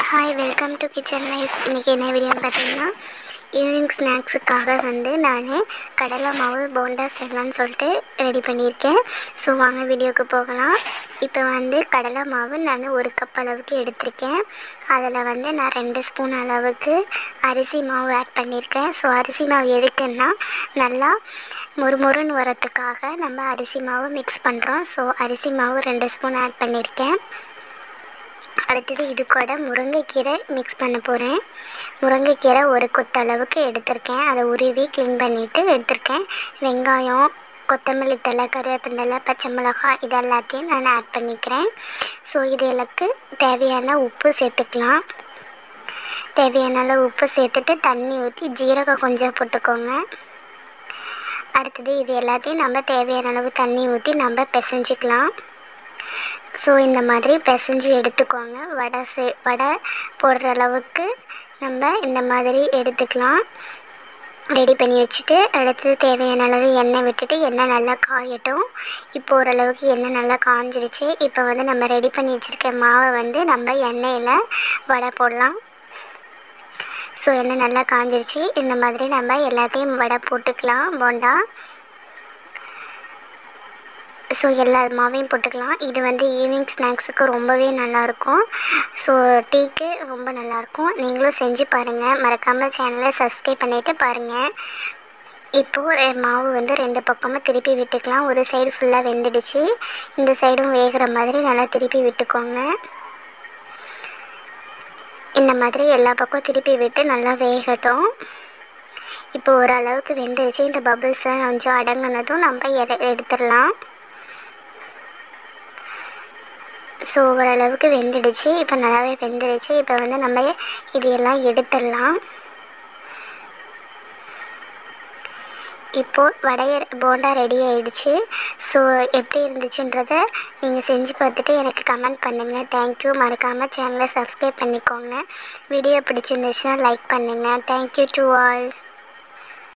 hi welcome to kitchen life இன்றைக்கி என்ன வீடியோன்னு பார்த்தீங்கன்னா ஈவினிங் ஸ்நாக்ஸுக்காக வந்து நான் கடலை மாவு போண்டா செய்யலான்னு சொல்லிட்டு ரெடி பண்ணியிருக்கேன் ஸோ வாங்க வீடியோவுக்கு போகலாம் இப்போ வந்து கடலை மாவு நான் ஒரு கப் அளவுக்கு எடுத்திருக்கேன் அதில் வந்து நான் ரெண்டு ஸ்பூன் அளவுக்கு அரிசி மாவு ஆட் பண்ணியிருக்கேன் ஸோ அரிசி மாவு எதுக்குன்னா நல்லா முறுமுறுன்னு வரத்துக்காக நம்ம அரிசி மாவு மிக்ஸ் பண்ணுறோம் ஸோ அரிசி மாவு ரெண்டு ஸ்பூன் ஆட் பண்ணியிருக்கேன் அடுத்தது இது கூட முருங்கைக்கீரை மிக்ஸ் பண்ண போகிறேன் முருங்கைக்கீரை ஒரு கொத்து அளவுக்கு எடுத்திருக்கேன் அதை உருவி க்ளீன் பண்ணிவிட்டு எடுத்திருக்கேன் வெங்காயம் கொத்தமல்லி தழை கருவேப்பிந்தலை பச்சை மிளகாய் இது எல்லாத்தையும் நான் ஆட் பண்ணிக்கிறேன் ஸோ இது எனக்கு தேவையான உப்பு சேர்த்துக்கலாம் தேவையான அளவு உப்பு சேர்த்துட்டு தண்ணி ஊற்றி ஜீரகம் கொஞ்சம் போட்டுக்கோங்க அடுத்தது இது எல்லாத்தையும் நம்ம தேவையான அளவு தண்ணி ஊற்றி நம்ம பிசைஞ்சிக்கலாம் ஸோ இந்த மாதிரி பிசைஞ்சு எடுத்துக்கோங்க வடை சே வடை போடுற அளவுக்கு நம்ம இந்த மாதிரி எடுத்துக்கலாம் ரெடி பண்ணி வச்சுட்டு அடுத்தது தேவையான அளவு எண்ணெய் விட்டுட்டு எண்ணெய் நல்லா காயட்டும் இப்போ ஓரளவுக்கு எண்ணெய் நல்லா காஞ்சிருச்சு இப்போ வந்து நம்ம ரெடி பண்ணி வச்சுருக்க மாவை வந்து நம்ம எண்ணெயில் வடை போடலாம் ஸோ எண்ணெய் நல்லா காஞ்சிருச்சு இந்த மாதிரி நம்ம எல்லாத்தையும் வடை போட்டுக்கலாம் போண்டா ஸோ எல்லா மாவையும் போட்டுக்கலாம் இது வந்து ஈவினிங் ஸ்நாக்ஸுக்கு ரொம்பவே நல்லாயிருக்கும் ஸோ டீக்கு ரொம்ப நல்லாயிருக்கும் நீங்களும் செஞ்சு பாருங்கள் மறக்காமல் சேனலை சப்ஸ்கிரைப் பண்ணிவிட்டு பாருங்கள் இப்போது மாவு வந்து ரெண்டு பக்கமும் திருப்பி விட்டுக்கலாம் ஒரு சைடு ஃபுல்லாக வெந்துடுச்சு இந்த சைடும் வேகிற மாதிரி நல்லா திருப்பி விட்டுக்கோங்க இந்த மாதிரி எல்லா பக்கம் திருப்பி விட்டு நல்லா வேகட்டும் இப்போ ஓரளவுக்கு வெந்துடுச்சு இந்த பபிள்ஸ்லாம் கொஞ்சம் அடங்கினதும் நம்ம எடு எடுத்துடலாம் ஸோ ஓரளவுக்கு வெந்துடுச்சு இப்போ நல்லாவே வெந்துடுச்சு இப்போ வந்து நம்ம இது எல்லாம் எடுத்துடலாம் இப்போது வடைய போண்டா ரெடி ஆகிடுச்சு ஸோ எப்படி இருந்துச்சுன்றதை நீங்கள் செஞ்சு பார்த்துட்டு எனக்கு கமெண்ட் பண்ணுங்கள் தேங்க்யூ மறக்காமல் சேனலை சப்ஸ்கிரைப் பண்ணிக்கோங்க வீடியோ பிடிச்சிருந்துச்சுன்னா லைக் பண்ணுங்கள் தேங்க்யூ டு ஆல்